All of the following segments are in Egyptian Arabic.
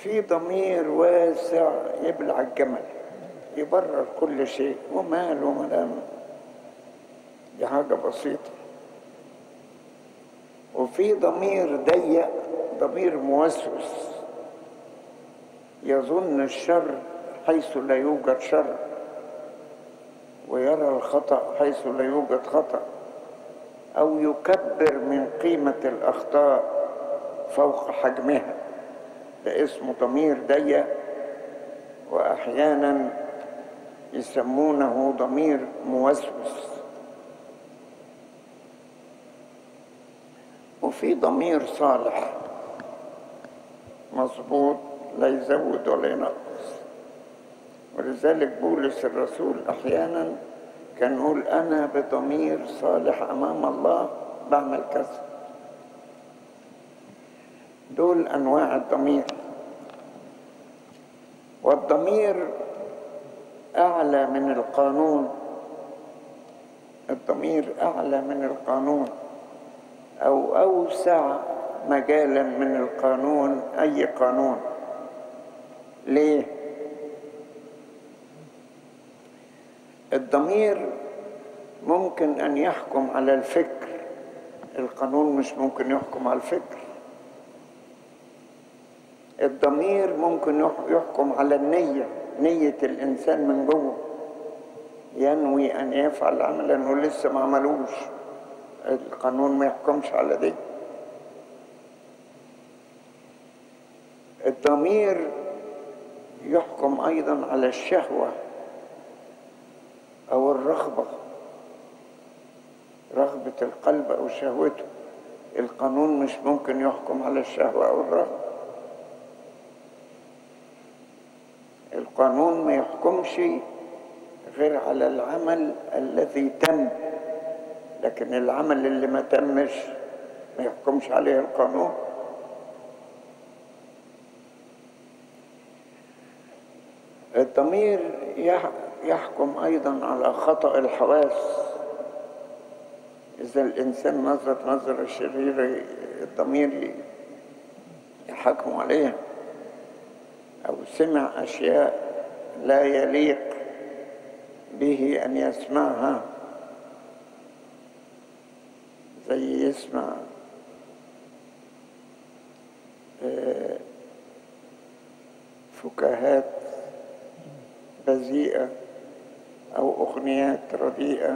في ضمير واسع يبلع الجمل يبرر كل شيء ومال وملام دي حاجة بسيطة وفي ضمير ضيق ضمير موسوس يظن الشر حيث لا يوجد شر ويرى الخطأ حيث لا يوجد خطأ أو يكبر من قيمة الأخطاء فوق حجمها ده اسمه ضمير ضيق وأحيانا يسمونه ضمير موسوس وفي ضمير صالح مظبوط لا يزود ولا ينقص ولذلك بولس الرسول احيانا كان يقول انا بضمير صالح امام الله بعمل كذا دول انواع الضمير والضمير اعلى من القانون الضمير اعلى من القانون او اوسع مجالا من القانون اي قانون ليه الضمير ممكن ان يحكم على الفكر القانون مش ممكن يحكم على الفكر الضمير ممكن يحكم على النية نية الإنسان من جوه ينوي أن يفعل عملا ولسه ما عملوش القانون ما يحكمش على دي الضمير يحكم أيضا على الشهوة أو الرغبة رغبة القلب أو شهوته القانون مش ممكن يحكم على الشهوة أو الرغبة القانون ما يحكمش غير على العمل الذي تم لكن العمل اللي ما تمش ما يحكمش عليه القانون الضمير يحكم أيضا على خطأ الحواس إذا الإنسان نظر نظرة شريرة الضمير يحكم عليها أو سمع أشياء لا يليق به أن يسمعها زي يسمع فكاهات بذيئة أو أغنيات رديئة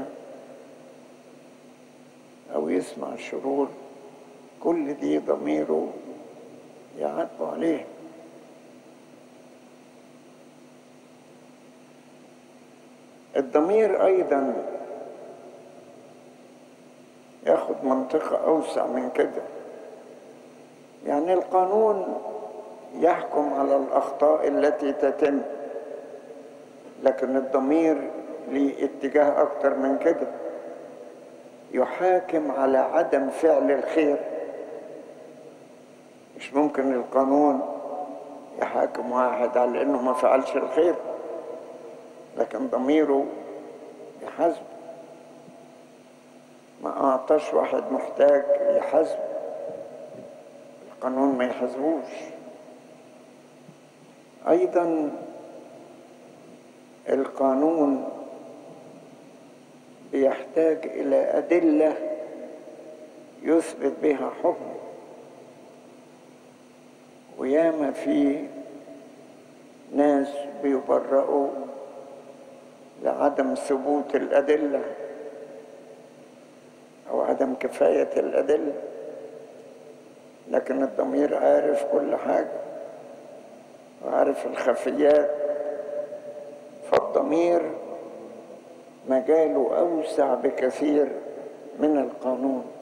أو يسمع شرور كل دي ضميره يعاتب عليه الضمير أيضا ياخد منطقة أوسع من كده يعني القانون يحكم على الأخطاء التي تتم لكن الضمير ليه اتجاه أكتر من كده يحاكم على عدم فعل الخير مش ممكن القانون يحاكم واحد على انه ما فعلش الخير لكن ضميره يحاسب ما اعطاش واحد محتاج يحاسب القانون ما يحاسبوش ايضا القانون بيحتاج الى ادله يثبت بها حكم وياما في ناس بيبرئوا لعدم ثبوت الادله او عدم كفايه الادله لكن الضمير عارف كل حاجه وعارف الخفيات فالضمير مجاله اوسع بكثير من القانون